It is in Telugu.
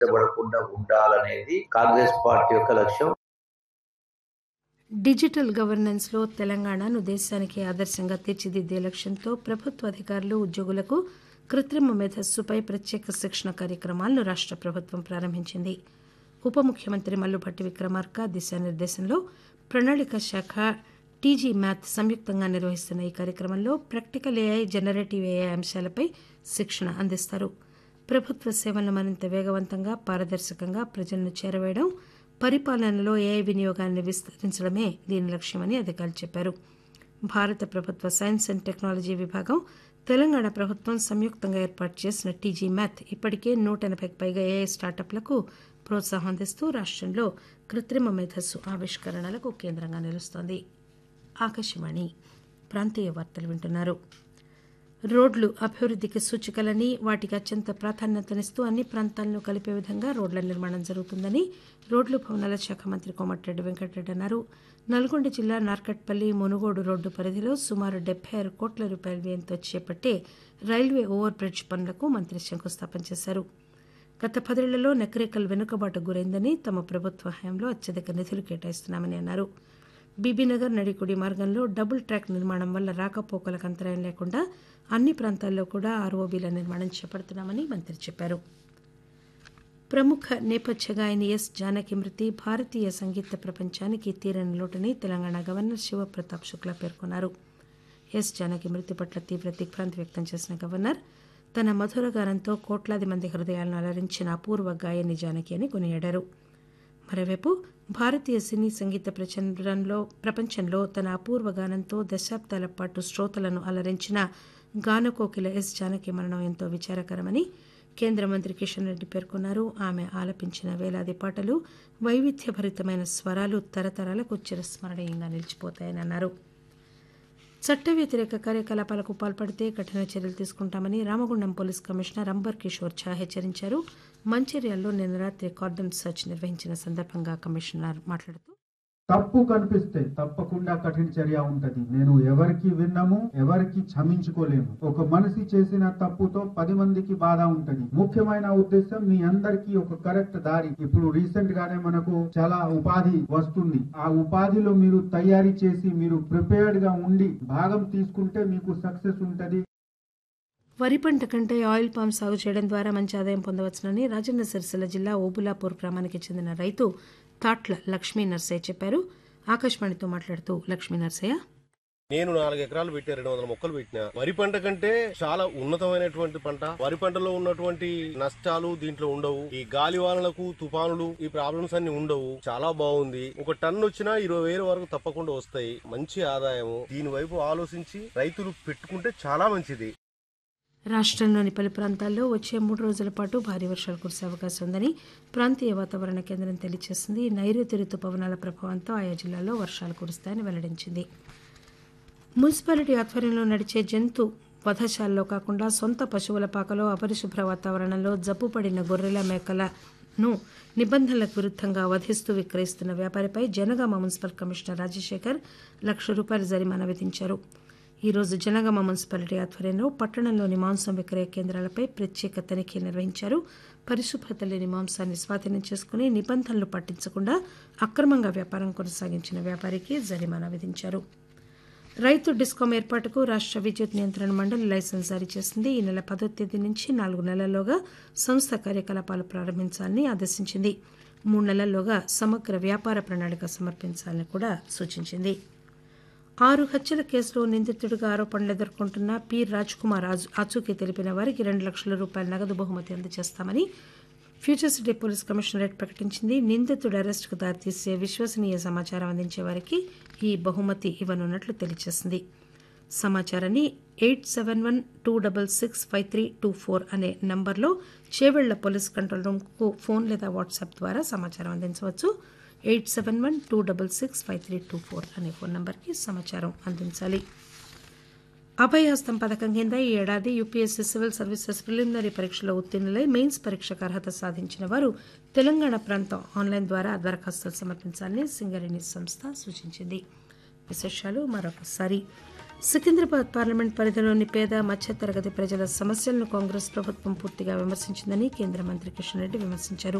పడకుండా ఉండాలనేది కాంగ్రెస్ పార్టీ యొక్క లక్ష్యం డిజిటల్ గవర్నెన్స్ లో తెలంగాణను దేశానికి ఆదర్శంగా తీర్చిదిద్దే లక్ష్యంతో ప్రభుత్వ అధికారులు ఉద్యోగులకు కృత్రిమ మేధస్సుపై ప్రత్యేక శిక్షణ కార్యక్రమాలను రాష్ట ప్రభుత్వం ప్రారంభించింది ఉప ముఖ్యమంత్రి మల్లుభట్టి విక్రమార్క దిశానిర్దేశంలో ప్రణాళిక శాఖ టీజీ మ్యాథ్ సంయుక్తంగా నిర్వహిస్తున్న ఈ కార్యక్రమంలో ప్రాక్టికల్ ఏఐ జనరేటివ్ ఏఐ అంశాలపై శిక్షణ అందిస్తారు ప్రభుత్వ సేవలను మరింత వేగవంతంగా పారదర్శకంగా ప్రజలను చేరవేయడం పరిపాలనలో ఏఐ వినియోగాన్ని విస్తరించడమే దీని లక్ష్యమని అధికారులు చెప్పారు భారత ప్రభుత్వ సైన్స్ అండ్ టెక్నాలజీ విభాగం తెలంగాణ ప్రభుత్వం సంయుక్తంగా ఏర్పాటు చేసిన టీజీ మ్యాథ్ ఇప్పటికే నూట ఎనభైకి పైగా ఏఐ స్టార్టప్లకు ప్రోత్సాహం అందిస్తూ రాష్టంలో కృత్రిమ మేధస్సు ఆవిష్కరణలకు కేంద్రంగా నిలుస్తోంది ఆకాశవాణి ప్రాంతీయ వార్తలు వింటున్నారు రోడ్లు అభివృద్ధికి సూచికలని వాటికి అత్యంత ప్రాధాన్యతనిస్తూ అన్ని ప్రాంతాలను కలిపే విధంగా రోడ్ల నిర్మాణం జరుగుతుందని రోడ్లు భవనాల శాఖ మంత్రి కోమటిరెడ్డి వెంకటరెడ్డి అన్నారు నల్గొండ జిల్లా నార్కట్పల్లి మునుగోడు రోడ్డు పరిధిలో సుమారు డెబ్బై ఆరు కోట్ల రూపాయల వ్యయంతో చేపట్టే రైల్వే ఓవర్ బ్రిడ్జ్ పనులకు మంత్రి శంకుస్థాపన చేశారు గత పదేళ్లలో నకరేకల్ వెనుకబాటు గురైందని తమ ప్రభుత్వ హయాంలో అత్యధిక నిధులు కేటాయిస్తున్నామని అన్నారు బీబీనగర్ నడికుడి మార్గంలో డబుల్ ట్రాక్ నిర్మాణం వల్ల రాకపోకలకు అంతరాయం లేకుండా అన్ని ప్రాంతాల్లో కూడా ఆర్ఓబీల నిర్మాణం చేపడుతున్నామని మంత్రి చెప్పారు ప్రముఖ నేపథ్య గాయని ఎస్ జానకి మృతి భారతీయ సంగీత ప్రపంచానికి తీరని లోటని తెలంగాణ గవర్నర్ శివప్రతాప్ శుక్లా పేర్కొన్నారు ఎస్ జానకి మృతి పట్ల తీవ్ర దిగ్భ్రాంతి వ్యక్తం చేసిన గవర్నర్ తన మధుర గానంతో కోట్లాది మంది హృదయాలను అలరించిన అపూర్వ గాయని జానకి అని కొనియాడారు మరోవైపు భారతీయ సినీ సంగీత ప్రచండంలో ప్రపంచంలో తన అపూర్వ గానంతో దశాబ్దాల పాటు శ్రోతలను అలరించిన గానకోకిల ఎస్ జానకి మరణం ఎంతో విచారకరమని కేంద్ర మంత్రి కిషన్ రెడ్డి పేర్కొన్నారు ఆమె ఆలపించిన వేలాది పాటలు వైవిధ్యభరితమైన స్వరాలు తరతరాలకు చిరస్మరణీయంగా నిలిచిపోతాయని అన్నారు చట్ట వ్యతిరేక కార్యకలాపాలకు పాల్పడితే కఠిన చర్యలు తీసుకుంటామని రామగుండం పోలీస్ కమిషనర్ అంబర్ కిషోర్ ఝా హెచ్చరించారు మంచిర్యాలలో నిన్న రాత్రి కార్డన్ సర్చ్ నిర్వహించిన సందర్భంగా కమిషనర్ మాట్లాడుతూ తప్పు కనిపిస్తే తప్పకుండా కఠిన చర్య ఉంటది నేను ఎవరికి విన్నాము ఎవరికి క్షమించుకోలేము ఒక మనిషి చేసిన తప్పుతో పది మందికి బాధ ఉంటది ముఖ్యమైన ఉద్దేశం మీ అందరికీ ఒక కరెక్ట్ దారి ఇప్పుడు రీసెంట్ గానే మనకు చాలా ఉపాధి వస్తుంది ఆ ఉపాధిలో మీరు తయారీ చేసి మీరు ప్రిపేర్డ్ గా ఉండి భాగం తీసుకుంటే మీకు సక్సెస్ ఉంటది వరి పంట కంటే ఆయిల్ పామ్ సాగు చేయడం ద్వారా మంచి ఆదాయం పొందవచ్చునని రాజన్న సిరిసిల్ల జిల్లా ఓబులాపూర్ గ్రామానికి చెందిన రైతు తాట్ల లక్ష్మీ నర్సయ్య చెప్పారు ఆకాశవాణితో మాట్లాడుతూ లక్ష్మీ నర్సయ్య నేను నాలుగు ఎకరాలు పెట్టి రెండు వందల మొక్కలు పెట్టిన వరి పంట కంటే చాలా ఉన్నతమైనటువంటి పంట వరి పంటలో ఉన్నటువంటి నష్టాలు దీంట్లో ఉండవు ఈ గాలి వానలకు తుఫానులు ఈ ప్రాబ్లమ్స్ అన్ని ఉండవు చాలా బాగుంది ఒక టన్ను వచ్చినా ఇరవై వేల వరకు తప్పకుండా వస్తాయి మంచి ఆదాయము దీని వైపు ఆలోచించి రైతులు పెట్టుకుంటే చాలా మంచిది రాష్ట్రంలోని పలు ప్రాంతాల్లో వచ్చే మూడు రోజుల పాటు భారీ వర్షాలు కురిసే అవకాశం ఉందని ప్రాంతీయ వాతావరణ కేంద్రం తెలియజేసింది నైరుతి రుతుపవనాల ప్రభావంతో ఆయా జిల్లాల్లో వర్షాలు కురుస్తాయని వెల్లడించింది మున్సిపాలిటీ ఆధ్వర్యంలో నడిచే జంతు వధశాలలో కాకుండా సొంత పశువుల పాకలో అపరిశుభ్ర వాతావరణంలో జబ్బుపడిన గొర్రెల మేకలను నిబంధనలకు విరుద్ధంగా వధిస్తూ విక్రయిస్తున్న వ్యాపారిపై జనగామ మున్సిపల్ కమిషనర్ రాజశేఖర్ లక్ష రూపాయల జరిమానా విధించారు ఈ రోజు జనగామ మున్సిపాలిటీ ఆధ్వర్యంలో పట్టణంలోని మాంసం విక్రయ కేంద్రాలపై ప్రత్యేక తనిఖీ నిర్వహించారు పరిశుభ్రత లేని మాంసాన్ని స్వాధీనం చేసుకుని నిబంధనలు పాటించకుండా అక్రమంగా వ్యాపారం కొనసాగించిన వ్యాపారికి జరిమానా విధించారు రైతు డిస్కాం ఏర్పాటుకు రాష్ట్ర విద్యుత్ నియంత్రణ మండలి లైసెన్స్ జారీ చేసింది ఈ నెల పదో తేదీ నుంచి నాలుగు నెలల్లోగా సంస్థ కార్యకలాపాలు ప్రారంభించాలని ఆదేశించింది మూడు నెలల్లోగా సమగ్ర వ్యాపార ప్రణాళిక సమర్పించాలని కూడా సూచించింది ఆరు హత్యల కేసులో నిందితుడిగా ఆరోపణలు ఎదుర్కొంటున్న పి రాజ్ కుమార్ ఆచూకీ తెలిపిన వారికి రెండు లక్షల రూపాయల నగదు బహుమతి అందజేస్తామని ఫ్యూచర్ సిటీ పోలీస్ కమిషనరేట్ ప్రకటించింది నిందితుడు అరెస్టుకు దారితీసే విశ్వసనీయ సమాచారం అందించే వారికి ఈ బహుమతి ఇవ్వనున్నట్లు తెలియజేసింది సమాచారాన్ని eight seven one two double six five three two four అనే నంబర్లో చేవెళ్ల పోలీస్ కంట్రోల్ రూమ్కు ఫోన్ లేదా వాట్సాప్ ద్వారా సమాచారం అందించవచ్చు eight seven one two double six five three two four అనే ఫోన్ నంబర్కి సమాచారం అందించాలి అభయహస్తం పథకం కింద ఈ ఏడాది యూపీఎస్సీ సివిల్ సర్వీసెస్ ప్రిలిమినరీ పరీక్షలో ఉత్తీర్ణులై మెయిన్స్ పరీక్షకు అర్హత సాధించిన వారు తెలంగాణ ప్రాంతం ఆన్లైన్ ద్వారా దరఖాస్తులు సమర్పించాలని సింగరేణి సంస్థ సూచించింది విశేషాలు మరొకసారి సికింద్రాబాద్ పార్లమెంట్ పరిధిలోని పేద మధ్యతరగతి ప్రజల సమస్యలను కాంగ్రెస్ ప్రభుత్వం పూర్తిగా విమర్శించిందని కేంద్ర మంత్రి కిషన్ రెడ్డి విమర్శించారు